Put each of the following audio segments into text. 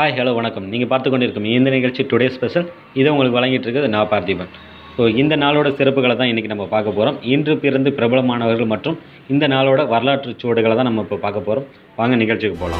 hi hello வணக்கம் நீங்கள் பார்த்து கொண்டிருக்கும் இந்த நிகழ்ச்சி டுடே ஸ்பெஷல் இதை உங்களுக்கு வழங்கிட்டு இருக்குது நான் பார்த்திபன் ஸோ இந்த நாளோட சிறப்புகளை தான் இன்றைக்கி நம்ம பார்க்க போகிறோம் இன்று பிறந்து பிரபலமானவர்கள் மற்றும் இந்த நாளோட வரலாற்று சுவடுகளை தான் நம்ம இப்போ பார்க்க போகிறோம் வாங்க நிகழ்ச்சிக்கு போகலாம்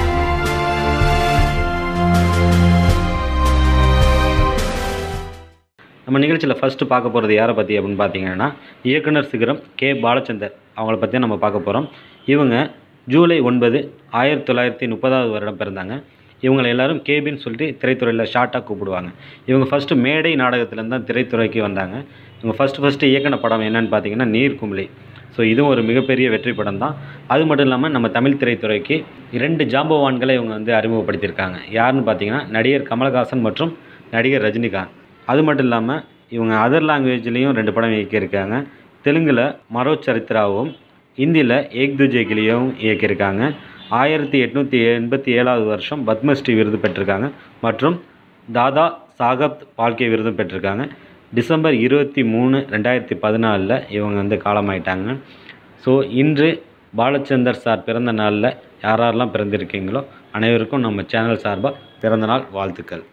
நம்ம நிகழ்ச்சியில் ஃபஸ்ட்டு பார்க்க போகிறது யாரை பற்றி அப்படின்னு பார்த்தீங்கன்னா இயக்குனர் சிகரம் கே பாலச்சந்தர் அவங்கள பற்றி நம்ம பார்க்க போகிறோம் இவங்க ஜூலை ஒன்பது ஆயிரத்தி தொள்ளாயிரத்தி முப்பதாவது வருடம் பிறந்தாங்க இவங்களை எல்லாரும் கேபின்னு சொல்லிட்டு திரைத்துறையில் ஷார்ட்டாக கூப்பிடுவாங்க இவங்க ஃபஸ்ட்டு மேடை நாடகத்துலேருந்து தான் திரைத்துறைக்கு வந்தாங்க இவங்க ஃபஸ்ட்டு ஃபஸ்ட்டு இயக்குன படம் என்னன்னு பார்த்தீங்கன்னா நீர்க்குமிழி ஸோ இதுவும் ஒரு மிகப்பெரிய வெற்றி படம் தான் அது மட்டும் இல்லாமல் நம்ம தமிழ் திரைத்துறைக்கு இரண்டு ஜாம்பவான்களை இவங்க வந்து அறிமுகப்படுத்தியிருக்காங்க யாருன்னு பார்த்தீங்கன்னா நடிகர் கமலஹாசன் மற்றும் நடிகர் ரஜினிகாந்த் அது மட்டும் இல்லாமல் இவங்க அதர் லாங்குவேஜ்லேயும் ரெண்டு படம் இயக்கியிருக்காங்க தெலுங்கில் மரோ சரித்ராவும் ஹிந்தியில் ஏக் துஜே கிளியும் இயக்கியிருக்காங்க ஆயிரத்தி எட்நூற்றி எண்பத்தி ஏழாவது வருஷம் பத்மஸ்ரீ விருது பெற்றிருக்காங்க மற்றும் தாதா சாகப் பால்கே விருதும் பெற்றிருக்காங்க டிசம்பர் இருபத்தி மூணு ரெண்டாயிரத்தி பதினாலில் இவங்க வந்து காலமாயிட்டாங்க ஸோ இன்று பாலச்சந்தர் சார் பிறந்த நாளில் யார் யாரெல்லாம் பிறந்திருக்கீங்களோ அனைவருக்கும் நம்ம சேனல் சார்பாக பிறந்தநாள் வாழ்த்துக்கள்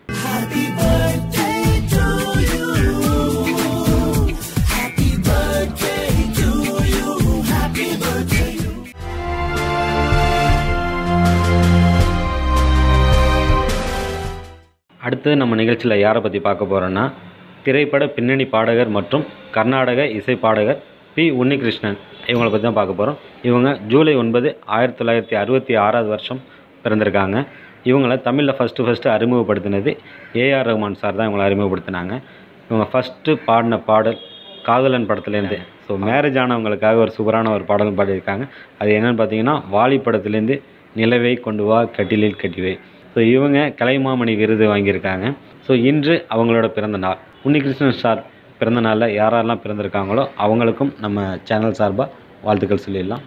அடுத்தது நம்ம நிகழ்ச்சியில் யாரை பற்றி பார்க்க போகிறோன்னா திரைப்பட பின்னணி பாடகர் மற்றும் கர்நாடக இசை பாடகர் பி உன்னிகிருஷ்ணன் இவங்களை பற்றி தான் பார்க்க போகிறோம் இவங்க ஜூலை ஒன்பது ஆயிரத்தி தொள்ளாயிரத்தி அறுபத்தி ஆறாவது வருஷம் பிறந்திருக்காங்க இவங்கள தமிழில் ஃபஸ்ட்டு ஃபஸ்ட்டு அறிமுகப்படுத்தினது ஏஆர் ரஹ்மான் சார் தான் இவங்களை அறிமுகப்படுத்தினாங்க இவங்க ஃபஸ்ட்டு பாடின பாடல் காதலன் படத்துலேருந்து ஸோ மேரேஜ் ஆனவங்களுக்காக ஒரு சூப்பரான ஒரு பாடலும் பாடியிருக்காங்க அது என்னென்னு பார்த்தீங்கன்னா வாலி படத்துலேருந்து நிலவை கொண்டு வா கட்டிலில் கட்டிவை ஸோ இவங்க கலைமாமணி விருது வாங்கியிருக்காங்க ஸோ இன்று அவங்களோட பிறந்த நாள் உன்னிகிருஷ்ணன் சார் பிறந்த நாளில் யாரெல்லாம் பிறந்திருக்காங்களோ அவங்களுக்கும் நம்ம சேனல் சார்பாக வாழ்த்துக்கள் சொல்லிடலாம்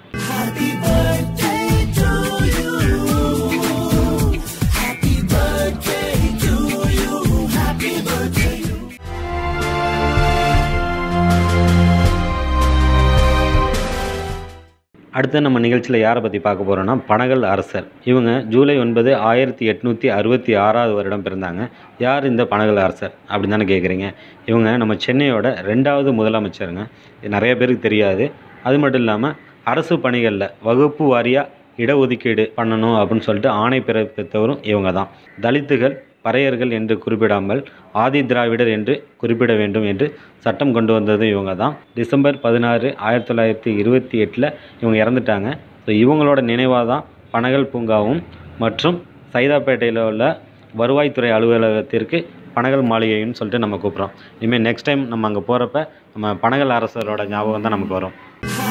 அடுத்து நம்ம நிகழ்ச்சியில் யாரை பற்றி பார்க்க போகிறோன்னா பனகல் அரசர் இவங்க ஜூலை ஒன்பது ஆயிரத்தி எட்நூற்றி அறுபத்தி ஆறாவது வருடம் பிறந்தாங்க யார் இந்த பனகல் அரசர் அப்படின்னு தானே கேட்குறீங்க இவங்க நம்ம சென்னையோட ரெண்டாவது முதலமைச்சருங்க இது நிறைய பேருக்கு தெரியாது அது மட்டும் இல்லாமல் அரசு பணிகளில் வகுப்பு வாரியாக இடஒதுக்கீடு பண்ணணும் அப்படின்னு சொல்லிட்டு ஆணை பிறப்பித்தவரும் இவங்க தான் தலித்துகள் பறையர்கள் என்று குறிப்பிடாமல் ஆதி திராவிடர் என்று குறிப்பிட வேண்டும் என்று சட்டம் கொண்டு வந்தது இவங்க தான் டிசம்பர் பதினாறு ஆயிரத்தி தொள்ளாயிரத்தி இருபத்தி எட்டில் இவங்க இறந்துட்டாங்க ஸோ இவங்களோட நினைவாக தான் பனகல் பூங்காவும் மற்றும் சைதாப்பேட்டையில் உள்ள வருவாய்த்துறை அலுவலகத்திற்கு பனகல் மாளிகைன்னு சொல்லிட்டு நம்ம கூப்பிட்றோம் இனிமேல் நெக்ஸ்ட் டைம் நம்ம அங்கே போகிறப்ப நம்ம பனகல் அரசரோட ஞாபகம் தான் நமக்கு வரும்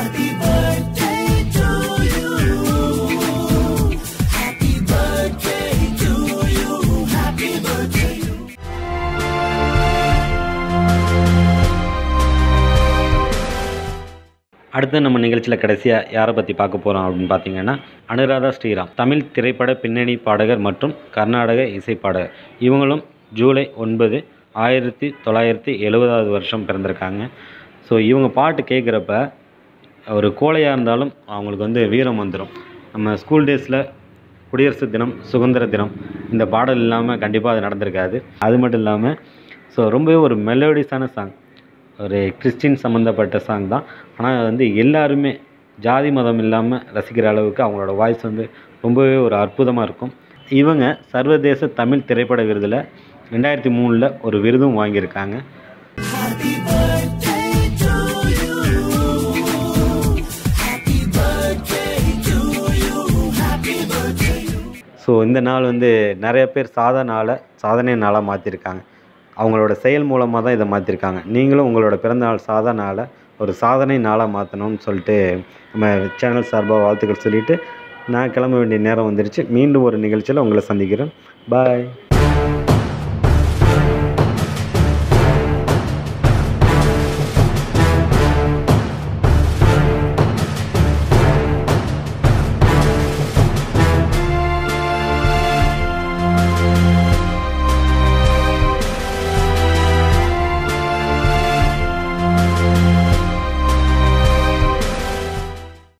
அடுத்து நம்ம நிகழ்ச்சியில் கடைசியாக யாரை பற்றி பார்க்க போகிறோம் அப்படின்னு பார்த்தீங்கன்னா அனுராதா ஸ்ரீராம் தமிழ் திரைப்பட பின்னணி பாடகர் மற்றும் கர்நாடக இசை பாடகர் இவங்களும் ஜூலை ஒன்பது ஆயிரத்தி தொள்ளாயிரத்தி எழுபதாவது வருஷம் பிறந்திருக்காங்க ஸோ இவங்க பாட்டு கேட்குறப்ப ஒரு கோழையாக இருந்தாலும் அவங்களுக்கு வந்து வீரம் வந்துடும் நம்ம ஸ்கூல் டேஸில் குடியரசு தினம் சுதந்திர தினம் இந்த பாடல் இல்லாமல் கண்டிப்பாக அது நடந்திருக்காது அது மட்டும் இல்லாமல் ஸோ ரொம்பவே ஒரு மெலோடிஸான சாங் ஒரு கிறிஸ்டின் சம்மந்தப்பட்ட சாங் தான் ஆனால் அது வந்து எல்லாருமே ஜாதி மதம் இல்லாமல் ரசிக்கிற அளவுக்கு அவங்களோட வாய்ஸ் வந்து ரொம்பவே ஒரு அற்புதமாக இருக்கும் இவங்க சர்வதேச தமிழ் திரைப்பட விருதில் ரெண்டாயிரத்தி மூணில் ஒரு விருதும் வாங்கியிருக்காங்க ஸோ இந்த நாள் வந்து நிறைய பேர் சாதா நாளை சாதனை நாளாக மாற்றிருக்காங்க அவங்களோட செயல் மூலமாக தான் இதை மாற்றிருக்காங்க நீங்களும் உங்களோட பிறந்தநாள் சாதா நாளை ஒரு சாதனை நாளாக மாற்றணும்னு சொல்லிட்டு நம்ம சேனல் சார்பாக வாழ்த்துக்கள் சொல்லிவிட்டு நான் கிளம்ப வேண்டிய நேரம் வந்துருச்சு மீண்டும் ஒரு நிகழ்ச்சியில் உங்களை சந்திக்கிறேன் பாய்